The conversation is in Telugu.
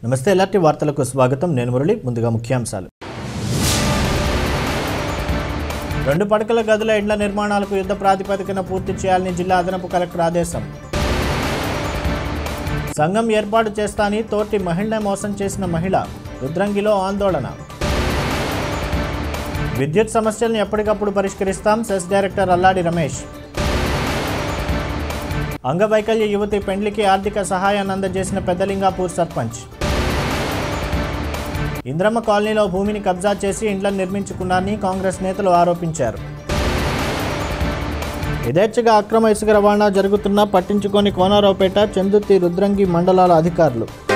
నమస్తే ఎలాంటి వార్తలకు స్వాగతం నేను మురళి ముందుగా ముఖ్యాంశాలు రెండు పడకల గదుల ఇండ్ల నిర్మాణాలకు యుద్ధ ప్రాతిపదికన పూర్తి చేయాలని జిల్లా అదనపు కలెక్టర్ ఆదేశం సంఘం ఏర్పాటు చేస్తాని తోటి మహిళ మోసం చేసిన మహిళ రుద్రంగిలో ఆందోళన విద్యుత్ సమస్యలను ఎప్పటికప్పుడు పరిష్కరిస్తాం సెస్ డైరెక్టర్ అల్లాడి రమేష్ అంగవైకల్య యువతి పెండ్లికి ఆర్థిక సహాయాన్ని అందజేసిన పెద్దలింగాపూర్ సర్పంచ్ ఇంద్రమ్మ కాలనీలో భూమిని కబ్జా చేసి ఇండ్లను నిర్మించుకున్నారని కాంగ్రెస్ నేతలు ఆరోపించారు యథేచ్ఛగా అక్రమ ఇసుక రవాణా జరుగుతున్నా పట్టించుకొని కోనారావుపేట చందుర్తి రుద్రంగి మండలాల అధికారులు